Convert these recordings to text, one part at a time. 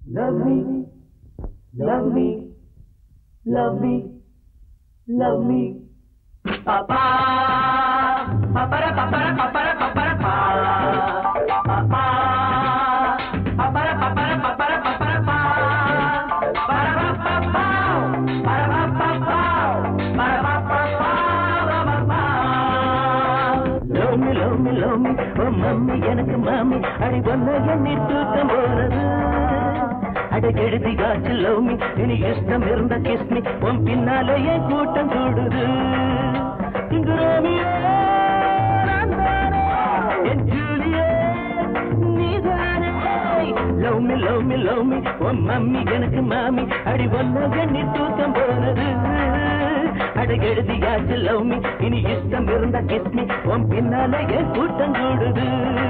Love me, love me, love me, love me. Papa, papara, papara, papara, papara, pa. Papa, papara, papara, papara, papara, pa. Para, pa, pa, pa. Para, pa, pa, pa. Para, pa, pa, pa. Pa, pa, pa. Love me love me love me oh mummy எனக்கு மாமி அடி ஒன்ன எண்ணி தூக்கம் போனது அட கெடுதி காற்று லவ் மீ இனி இஷ்டம் இருந்த கிஸ் மீ உன் பின்னாலே என் கூட்டம் கூடுது இங்கு ரோமியோ நான் தானே, என் ஜூலியே நீதானே love me love me love me உன் மம்மி எனக்கு மாமி அடி ஒன்ன எண்ணி தூக்கம் போனது அட எழுதியாச்சு லவ் மீ இனி இஷ்டம் இருந்தா கிஸ் மீ உன் பின்னால என் கூட்டம் கூடுது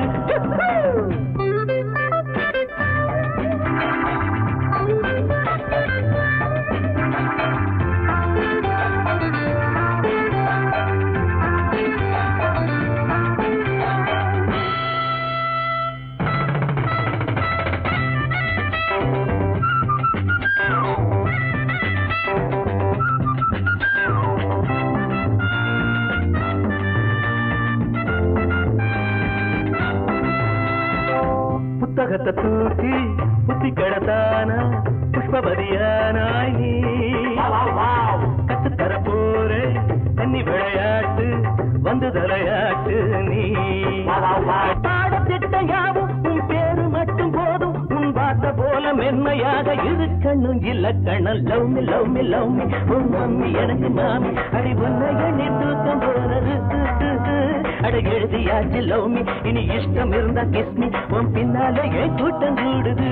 புத்தகத்தை தூக்கி புத்தி கடத்தான புஷ்பவதியானாய் நீ கத்துத்தர போரே தண்ணி விளையாட்டு வந்து தலையாட்டு நீ பாடத்திட்ட யாவும் உன் பேரு மட்டும் போதும் உன் வார்த்தை போல மென்மையாக இருக்கணும் இலக்கணம் love me love me love me உன் மம்மி எனக்கு மாமி அடி ஒன்னை எண்ணி தூக்கம் போனது அட எழுதியாச்சு லவ் மீ இனி இஷ்டம் இருந்தா கிஸ் மீ உன் பின்னால என் கூட்டம் கூடுது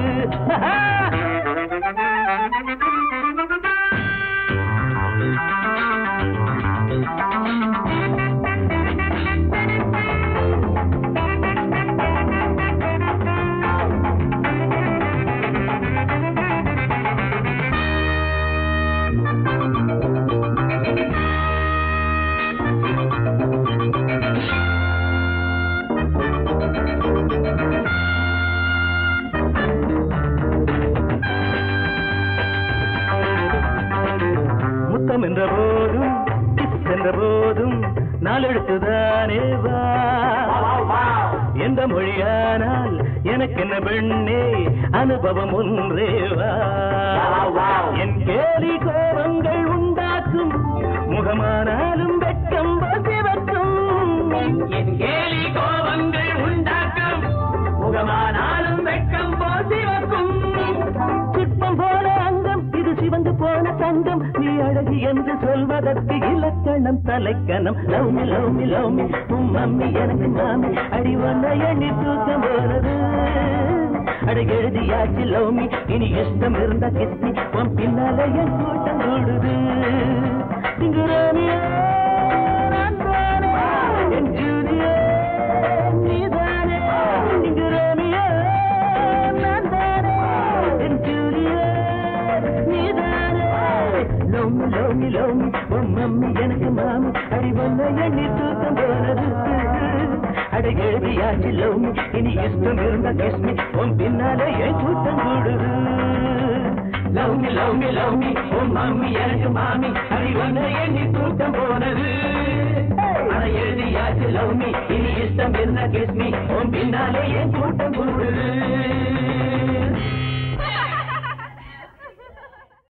முத்தம் என்ற போதும் கிஸ் என்ற போதும் நாளெழுத்துதானே வா எந்த மொழியானால் எனக்கு என்ன பெண்ணே அனுபவம் ஒன்றே வா என் கேலி கோபங்கள் உண்டாக்கும் முகமானாலும் வெட்கம் சிவக்கும் என் கேலி கோபங்கள் உண்டாக்கும் முகமானாலும் வெட்கம் போசிவக்கும் சிற்பம் போல அங்கம் இது சிவந்து போன தங்கம் நீ அழகு என்று சொல்வதற்கு இலக்கணம் தலைக்கணம் love me love me love me உன் மம்மி எனக்கு மாமி அடி ஒன்ன எண்ணி தூக்கம் போனது அட எழுதியாச்சு லவ் மீ இனி இஷ்டம் இருந்தா கிஸ் மீ உன் பின்னால என் கூட்டம் கூடுது இங்கு ரோமியோ நான் தானே, என் ஜூலியோ நீதானே இங்கு ரோமியோ நான் தானே, என் ஜூலியோ நீதானே love me love me love me உன் மம்மி எனக்கு மாமி அடி ஒன்ன எண்ணி தூக்கம் போனது அட எழுதியாச்சு லவ் மீ இனி இஷ்டம் இருந்தா கிஸ் மீ உன் பின்னால என் கூட்டம் கூடுது love me love me love me உன் மம்மி எனக்கு மாமி அடி ஒன்ன எண்ணி தூக்கம் போனது அட எழுதியாச்சு லவ் மீ இனி இஷ்டம் என்ன கிஸ் மீ உன் பின்னாலே என் கூட்டம் கூடுது